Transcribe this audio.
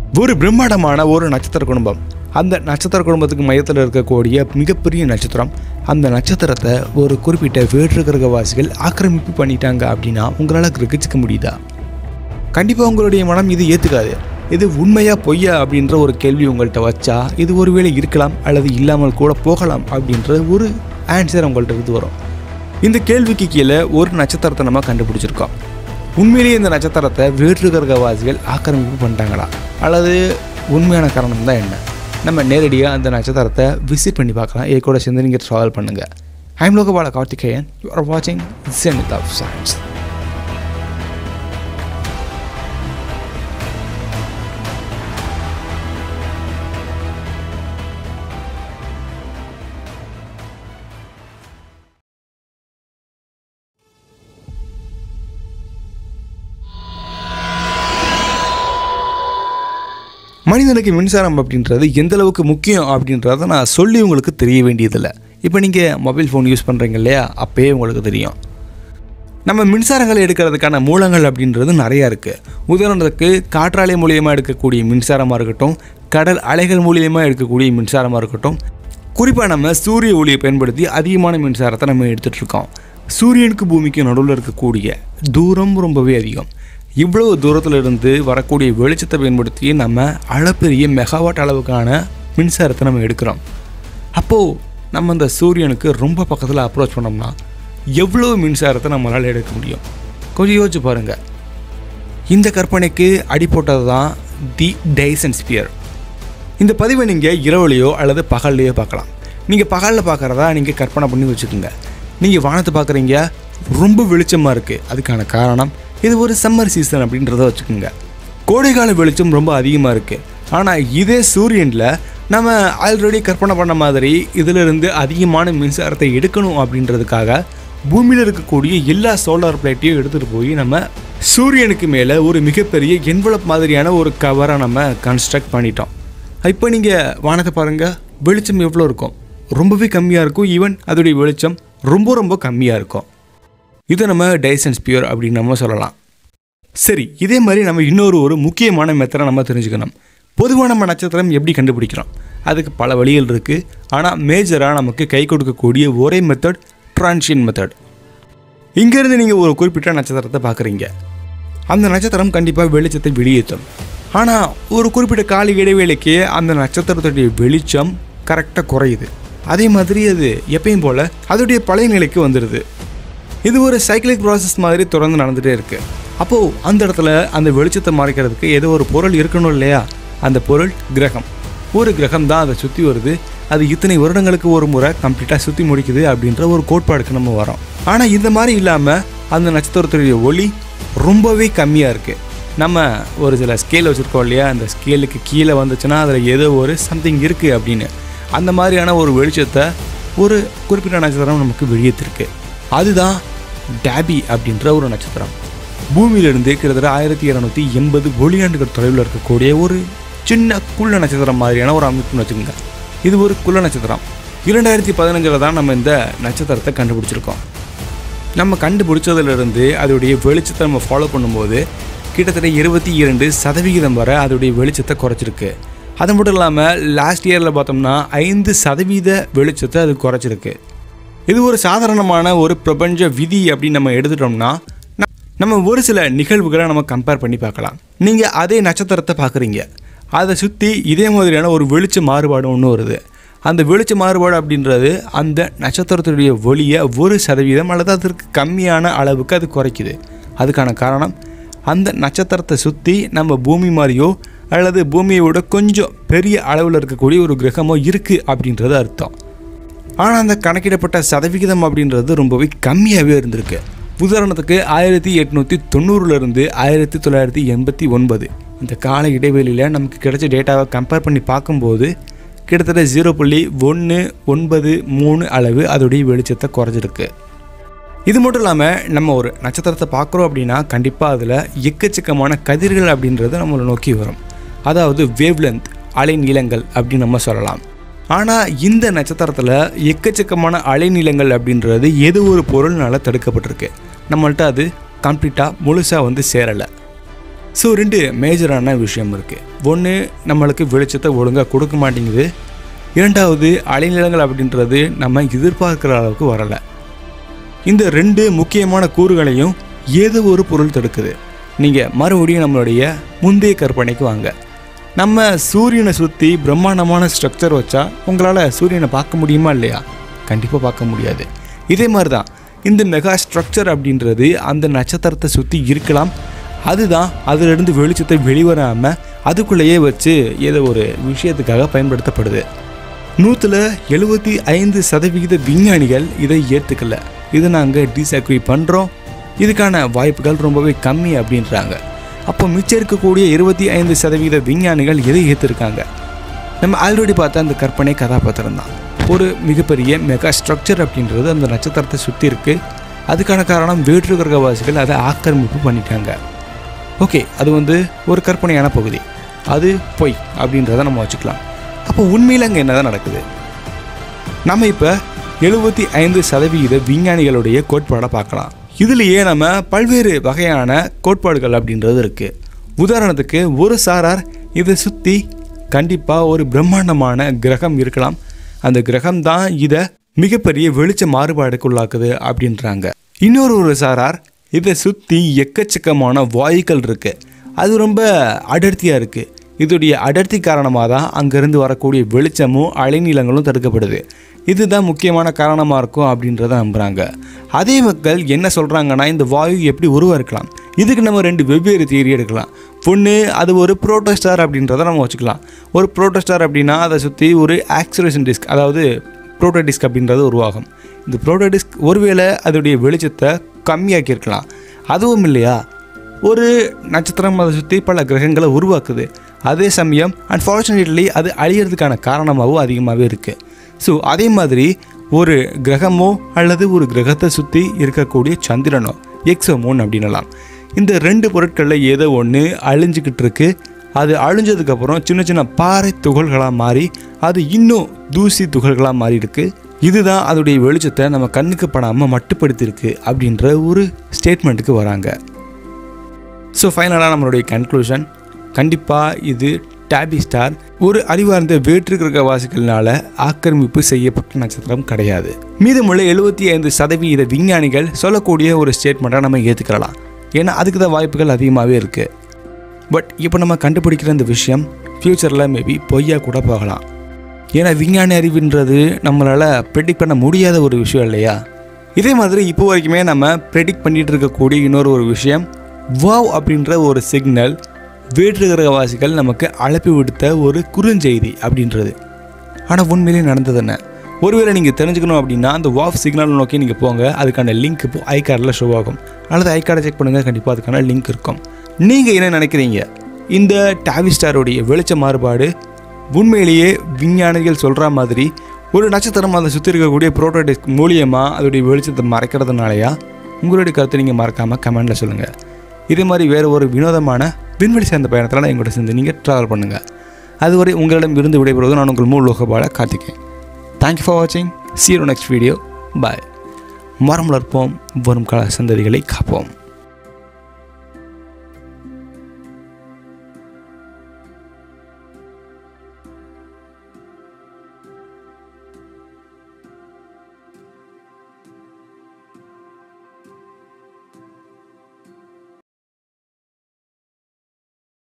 ஒரு பிரம்மாண்டமான ஒரு நட்சத்திர குடும்பம் அந்த நட்சத்திர குடும்பத்துக்கு மையத்தில் இருக்கக்கூடிய மிகப்பெரிய நட்சத்திரம் அந்த நட்சத்திரத்தை ஒரு குறிப்பிட்ட வேற்று கிரகவாசிகள் ஆக்கிரமிப்பு பண்ணிட்டாங்க அப்படின்னா உங்களால் கிரகிச்சிக்க முடியுதா கண்டிப்பாக உங்களுடைய மனம் இது ஏற்றுக்காது இது உண்மையா பொய்யா அப்படின்ற ஒரு கேள்வி உங்கள்கிட்ட வச்சா இது ஒருவேளை இருக்கலாம் அல்லது இல்லாமல் கூட போகலாம் அப்படின்ற ஒரு ஆன்சர் உங்கள்கிட்ட இருந்து வரும் இந்த கேள்விக்கு கீழே ஒரு நட்சத்திரத்தை நம்ம கண்டுபிடிச்சிருக்கோம் உண்மையிலேயே இந்த நட்சத்திரத்தை வேற்று கிரகவாசிகள் ஆக்கிரமிப்பு பண்ணிட்டாங்களா அல்லது உண்மையான காரணம் தான் என்ன நம்ம நேரடியாக அந்த நட்சத்திரத்தை விசிட் பண்ணி பார்க்கலாம் ஏ கூட சேர்ந்து நீங்கள் ட்ராவல் பண்ணுங்கள் I'm Lokapala Karthikeyan you are வாட்சிங் ஜெனித் ஆஃப் சயின்ஸ் மனிதனுக்கு மின்சாரம் அப்படின்றது எந்த அளவுக்கு முக்கியம் அப்படின்றத நான் சொல்லி உங்களுக்கு தெரிய வேண்டியதில்லை இப்போ நீங்கள் மொபைல் ஃபோன் யூஸ் பண்ணுறீங்க இல்லையா அப்பயே உங்களுக்கு தெரியும் நம்ம மின்சாரங்களை எடுக்கிறதுக்கான மூலங்கள் அப்படின்றது நிறையா இருக்குது உதாரணத்துக்கு காற்றாலை மூலியமாக எடுக்கக்கூடிய மின்சாரமாக இருக்கட்டும் கடல் அலைகள் மூலியமாக எடுக்கக்கூடிய மின்சாரமாக இருக்கட்டும் குறிப்பாக நம்ம சூரிய ஒளியை பயன்படுத்தி அதிகமான மின்சாரத்தை நம்ம எடுத்துகிட்டு இருக்கோம் சூரியனுக்கு பூமிக்கு நடுவில் இருக்கக்கூடிய தூரம் ரொம்பவே அதிகம் இவ்வளவு தூரத்தில் இருந்து வரக்கூடிய வெளிச்சத்தை பயன்படுத்தி நம்ம அளப்பெரிய மெகாவாட் அளவுக்கான மின்சாரத்தை நம்ம எடுக்கிறோம் அப்போது நம்ம அந்த சூரியனுக்கு ரொம்ப பக்கத்தில் அப்ரோச் பண்ணோம்னா எவ்வளோ மின்சாரத்தை நம்மளால் எடுக்க முடியும் கொஞ்சம் யோசிச்சு பாருங்கள் இந்த கற்பனைக்கு அடிப்போட்டது தான் தி டைசன் ஸ்பியர் இந்த பதிவை நீங்கள் இரவுலையோ அல்லது பகல்லையோ பார்க்கலாம் நீங்கள் பகலில் பார்க்குறதா நீங்கள் கற்பனை பண்ணி வச்சுக்கோங்க நீங்கள் வானத்தை பார்க்குறீங்க ரொம்ப வெளிச்சமாக இருக்குது அதுக்கான காரணம் இது ஒரு சம்மர் சீசன் அப்படின்றத வச்சுக்கோங்க கோடைக்கால வெளிச்சம் ரொம்ப அதிகமாக இருக்குது ஆனால் இதே சூரியனில் நம்ம ஆல்ரெடி கற்பனை பண்ண மாதிரி இதிலிருந்து அதிகமான மின்சாரத்தை எடுக்கணும் அப்படின்றதுக்காக பூமியில் இருக்கக்கூடிய எல்லா சோலார் பிளேட்டையும் எடுத்துகிட்டு போய் நம்ம சூரியனுக்கு மேலே ஒரு மிகப்பெரிய என்வலப் மாதிரியான ஒரு கவரை நம்ம கன்ஸ்ட்ரக்ட் பண்ணிட்டோம் இப்போ நீங்கள் வானத்தை பாருங்கள் வெளிச்சம் எவ்வளோ இருக்கும் ரொம்பவே கம்மியாக இருக்கும் ஈவன் அதோடைய வெளிச்சம் ரொம்ப ரொம்ப கம்மியாக இருக்கும் இதை நம்ம டைசன்ஸ் பியூர் அப்படின்னு நம்ம சொல்லலாம் சரி இதே மாதிரி நம்ம இன்னொரு ஒரு முக்கியமான மெத்தடை நம்ம தெரிஞ்சுக்கணும் பொதுவாக நம்ம நட்சத்திரம் எப்படி கண்டுபிடிக்கிறோம் அதுக்கு பல வழிகள் இருக்குது ஆனால் மேஜராக நமக்கு கை கொடுக்கக்கூடிய ஒரே மெத்தட் ட்ரான்ஷியன் மெத்தட் இங்கேருந்து நீங்கள் ஒரு குறிப்பிட்ட நட்சத்திரத்தை பார்க்குறீங்க அந்த நட்சத்திரம் கண்டிப்பாக வெளிச்சத்தை வெளியேற்றும் ஆனால் ஒரு குறிப்பிட்ட கால இடைவேளைக்கு அந்த நட்சத்திரத்துடைய வெளிச்சம் கரெக்டாக குறையுது அதே மாதிரி அது எப்பயும் போல் அதோடைய பழைய நிலைக்கு வந்துடுது இது ஒரு சைக்கிளிக் ப்ராசஸ் மாதிரி தொடர்ந்து நடந்துகிட்டே இருக்குது அப்போது அந்த இடத்துல அந்த வெளிச்சத்தை மறைக்கிறதுக்கு ஏதோ ஒரு பொருள் இருக்கணும் இல்லையா அந்த பொருள் கிரகம் ஒரு கிரகம் தான் அதை சுற்றி வருது அது இத்தனை வருடங்களுக்கு ஒரு முறை கம்ப்ளீட்டாக சுற்றி முடிக்குது அப்படின்ற ஒரு கோட்பாடுக்கு நம்ம வரோம் ஆனால் இந்த மாதிரி இல்லாமல் அந்த நட்சத்திரத்துடைய ஒளி ரொம்பவே கம்மியாக இருக்குது நம்ம ஒரு சில ஸ்கேல் வச்சுருக்கோம் இல்லையா அந்த ஸ்கேலுக்கு கீழே வந்துச்சுன்னா அதில் ஏதோ ஒரு சம்திங் இருக்குது அப்படின்னு அந்த மாதிரியான ஒரு வெளிச்சத்தை ஒரு குறிப்பிட்ட நட்சத்திரம் நமக்கு வெளியேற்றிருக்கு அதுதான் டேபி அப்படின்ற ஒரு நட்சத்திரம் பூமியிலிருந்து கிட்டத்தட்ட ஆயிரத்தி இரநூத்தி எண்பது ஒளியாண்டுகள் தொலைவில் இருக்கக்கூடிய ஒரு சின்ன குள்ள நட்சத்திரம் மாதிரியான ஒரு அமைப்புன்னு வச்சுக்கோங்க இது ஒரு குள்ள நட்சத்திரம் இரண்டாயிரத்தி பதினஞ்சில் தான் நம்ம இந்த நட்சத்திரத்தை கண்டுபிடிச்சிருக்கோம் நம்ம கண்டுபிடிச்சதுலேருந்து அதோடைய வெளிச்சத்தை நம்ம ஃபாலோ பண்ணும்போது கிட்டத்தட்ட இருபத்தி இரண்டு சதவிகிதம் வரை அதோடைய வெளிச்சத்தை குறைச்சிருக்கு அது மட்டும் இல்லாமல் லாஸ்ட் இயரில் பார்த்தோம்னா ஐந்து சதவீத வெளிச்சத்தை அது குறைச்சிருக்கு இது ஒரு சாதாரணமான ஒரு பிரபஞ்ச விதி அப்படின்னு நம்ம எடுத்துட்டோம்னா ந- நம்ம ஒரு சில நிகழ்வுகளை நம்ம கம்பேர் பண்ணி பார்க்கலாம் நீங்கள் அதே நட்சத்திரத்தை பார்க்குறீங்க அதை சுற்றி இதே மாதிரியான ஒரு வெளிச்ச மாறுபாடு ஒன்று வருது அந்த வெளிச்ச மாறுபாடு அப்படின்றது அந்த நட்சத்திரத்துடைய ஒளியை ஒரு சதவீதம் அல்லது அதற்கு கம்மியான அளவுக்கு அது குறைக்குது அதுக்கான காரணம் அந்த நட்சத்திரத்தை சுற்றி நம்ம பூமி மாதிரியோ அல்லது பூமியோட கொஞ்சம் பெரிய அளவில் இருக்கக்கூடிய ஒரு கிரகமோ இருக்குது அப்படின்றது அர்த்தம் ஆனால் அந்த கணக்கிடப்பட்ட சதவிகிதம் அப்படின்றது ரொம்பவே கம்மியாகவே இருந்திருக்கு உதாரணத்துக்கு ஆயிரத்தி எட்நூற்றி தொண்ணூறுலேருந்து ஆயிரத்தி தொள்ளாயிரத்தி எண்பத்தி ஒன்பது இந்த கால இடைவெளியில் நமக்கு கிடைச்ச டேட்டாவை கம்பேர் பண்ணி பார்க்கும்போது கிட்டத்தட்ட ஜீரோ புள்ளி ஒன்று ஒன்பது மூணு அளவு அதோடைய வெளிச்சத்தை குறைஞ்சிருக்கு இது மட்டும் இல்லாமல் நம்ம ஒரு நட்சத்திரத்தை பார்க்குறோம் அப்படின்னா கண்டிப்பாக அதில் எக்கச்சக்கமான கதிர்கள் அப்படின்றது நம்மளை நோக்கி வரும் அதாவது வேவ்லென்த் அலைநீளங்கள் அப்படின்னு நம்ம சொல்லலாம் ஆனால் இந்த நட்சத்திரத்தில் எக்கச்சக்கமான அலைநீளங்கள் அப்படின்றது ஏதோ ஒரு பொருள்னால தடுக்கப்பட்டிருக்கு நம்மள்ட்ட அது கம்ப்ளீட்டாக முழுசாக வந்து சேரலை ஸோ ரெண்டு மேஜரான விஷயம் இருக்குது ஒன்று நம்மளுக்கு வெளிச்சத்தை ஒழுங்காக கொடுக்க மாட்டேங்குது இரண்டாவது அலைநிலங்கள் அப்படின்றது நம்ம எதிர்பார்க்குற அளவுக்கு வரலை இந்த ரெண்டு முக்கியமான கூறுகளையும் ஏதோ ஒரு பொருள் தடுக்குது நீங்கள் மறுபடியும் நம்மளுடைய முந்தைய கற்பனைக்கு வாங்க நம்ம சூரியனை சுற்றி பிரம்மாண்டமான ஸ்ட்ரக்சர் வச்சா உங்களால் சூரியனை பார்க்க முடியுமா இல்லையா கண்டிப்பாக பார்க்க முடியாது இதே மாதிரி தான் இந்த மெகா ஸ்ட்ரக்சர் அப்படின்றது அந்த நட்சத்திரத்தை சுற்றி இருக்கலாம் அதுதான் அதிலிருந்து வெளிச்சத்தை வெளிவராமல் அதுக்குள்ளேயே வச்சு ஏதோ ஒரு விஷயத்துக்காக பயன்படுத்தப்படுது நூற்றில் எழுபத்தி ஐந்து சதவிகித விஞ்ஞானிகள் இதை ஏற்றுக்கல இதை நாங்கள் டிஸ்அக்ரி பண்ணுறோம் இதுக்கான வாய்ப்புகள் ரொம்பவே கம்மி அப்படின்றாங்க அப்போ மிச்சம் இருக்கக்கூடிய இருபத்தி ஐந்து சதவிகித விஞ்ஞானிகள் எதை ஏற்றிருக்காங்க நம்ம ஆல்ரெடி பார்த்த அந்த கற்பனை கதாபாத்திரம் தான் ஒரு மிகப்பெரிய மெகா ஸ்ட்ரக்சர் அப்படின்றது அந்த நட்சத்திரத்தை சுற்றி இருக்குது அதுக்கான காரணம் வேற்று கிரகவாசிகள் அதை ஆக்கிரமிப்பு பண்ணிட்டாங்க ஓகே அது வந்து ஒரு கற்பனையான பகுதி அது பொய் அப்படின்றத நம்ம வச்சுக்கலாம் அப்போ உண்மையில் அங்கே என்னதான் நடக்குது நம்ம இப்போ எழுபத்தி ஐந்து சதவிகித விஞ்ஞானிகளுடைய கோட்பாடை பார்க்கலாம் இதுலேயே நம்ம பல்வேறு வகையான கோட்பாடுகள் அப்படின்றது இருக்குது உதாரணத்துக்கு ஒரு சாரார் இதை சுற்றி கண்டிப்பாக ஒரு பிரம்மாண்டமான கிரகம் இருக்கலாம் அந்த கிரகம் தான் இதை மிகப்பெரிய வெளிச்ச மாறுபாடுக்கு உள்ளாக்குது அப்படின்றாங்க இன்னொரு ஒரு சாரார் இதை சுற்றி எக்கச்சக்கமான வாயுக்கள் இருக்கு அது ரொம்ப அடர்த்தியாக இருக்குது இதோடைய அடர்த்தி காரணமாக தான் அங்கேருந்து வரக்கூடிய வெளிச்சமும் அலைநீளங்களும் தடுக்கப்படுது இதுதான் முக்கியமான காரணமாக இருக்கும் அப்படின்றத நம்புகிறாங்க அதே மக்கள் என்ன சொல்கிறாங்கன்னா இந்த வாயு எப்படி உருவாக்கலாம் இதுக்கு நம்ம ரெண்டு வெவ்வேறு தியரி எடுக்கலாம் பொண்ணு அது ஒரு புரோட்டோஸ்டார் அப்படின்றத நம்ம வச்சுக்கலாம் ஒரு புரோட்டோஸ்டார் அப்படின்னா அதை சுற்றி ஒரு ஆக்சிலேஷன் டிஸ்க் அதாவது புரோட்டோ டிஸ்க் அப்படின்றது உருவாகும் இந்த புரோட்டோ டிஸ்க் ஒருவேளை அதோடைய வெளிச்சத்தை கம்மியாக்கியிருக்கலாம் அதுவும் இல்லையா ஒரு நட்சத்திரம் அதை சுற்றி பல கிரகங்களை உருவாக்குது அதே சமயம் அன்ஃபார்ச்சுனேட்லி அது அழியறதுக்கான காரணமாகவும் அதிகமாகவே இருக்குது ஸோ அதே மாதிரி ஒரு கிரகமோ அல்லது ஒரு கிரகத்தை சுற்றி இருக்கக்கூடிய சந்திரனோ எக்ஸோமோன் அப்படின்னலாம் இந்த ரெண்டு பொருட்களில் ஏதோ ஒன்று அழிஞ்சிக்கிட்டு இருக்கு அது அழிஞ்சதுக்கப்புறம் சின்ன சின்ன பாறை துகள்களாக மாறி அது இன்னும் தூசி துகள்களாக மாறி இருக்கு இதுதான் அதோடைய வெளிச்சத்தை நம்ம கண்ணுக்கு படாமல் மட்டுப்படுத்தியிருக்கு அப்படின்ற ஒரு ஸ்டேட்மெண்ட்டுக்கு வராங்க ஸோ ஃபைனலாக நம்மளுடைய கன்க்ளூஷன் கண்டிப்பாக இது டாபி ஸ்டார் ஒரு அறிவார்ந்த வேற்று கிரகவாசிகள்னால ஆக்கிரமிப்பு செய்யப்பட்ட நட்சத்திரம் கிடையாது மீதமுள்ள எழுபத்தி ஐந்து சதவீத விஞ்ஞானிகள் சொல்லக்கூடிய ஒரு ஸ்டேட்மெண்ட்டாக நம்ம ஏற்றுக்கலாம் ஏன்னா அதுக்கு தான் வாய்ப்புகள் அதிகமாகவே இருக்குது பட் இப்போ நம்ம கண்டுபிடிக்கிற இந்த விஷயம் ஃப்யூச்சரில் மேபி பொய்யா கூட போகலாம் ஏன்னா விஞ்ஞான அறிவுன்றது நம்மளால் ப்ரெடிக்ட் பண்ண முடியாத ஒரு விஷயம் இல்லையா இதே மாதிரி இப்போ வரைக்குமே நம்ம ப்ரெடிக்ட் பண்ணிட்டு இருக்கக்கூடிய இன்னொரு ஒரு விஷயம் வாவ் அப்படின்ற ஒரு சிக்னல் வேற்று கிரகவாசிகள் நமக்கு அழைப்பு விடுத்த ஒரு குறுஞ்செய்தி அப்படின்றது ஆனால் உண்மையிலே நடந்தது என்ன ஒருவேளை நீங்கள் தெரிஞ்சுக்கணும் அப்படின்னா அந்த வாஃப் சிக்னல் நோக்கி நீங்கள் போங்க அதுக்கான லிங்க் இப்போ ஐ கார்டில் ஷோ ஆகும் அல்லது ஐ கார்டை செக் பண்ணுங்கள் கண்டிப்பாக அதுக்கான லிங்க் இருக்கும் நீங்கள் என்ன நினைக்கிறீங்க இந்த டாவி ஸ்டாருடைய வெளிச்ச மாறுபாடு உண்மையிலேயே விஞ்ஞானிகள் சொல்கிற மாதிரி ஒரு நட்சத்திரம் அதை சுற்றி இருக்கக்கூடிய புரோட்டோடிஸ்க் மூலியமாக அதோடைய வெளிச்சத்தை மறைக்கிறதுனாலயா உங்களுடைய கருத்தை நீங்கள் மறக்காமல் கமெண்டில் சொல்லுங்கள் இதே மாதிரி வேறு ஒரு வினோதமான விண்வெளி சேர்ந்த பயணத்தில் நான் எங்கள்கிட்ட சேர்ந்து நீங்கள் ட்ராவல் பண்ணுங்கள் அதுவரை உங்களிடம் இருந்து விடைபெறுவது நான் உங்கள் மூல் லோகபால கார்த்திகேயன் தேங்க்யூ ஃபார் வாட்சிங் see you next video bye மரம் வளர்ப்போம் வரும் கால சந்ததிகளை காப்போம்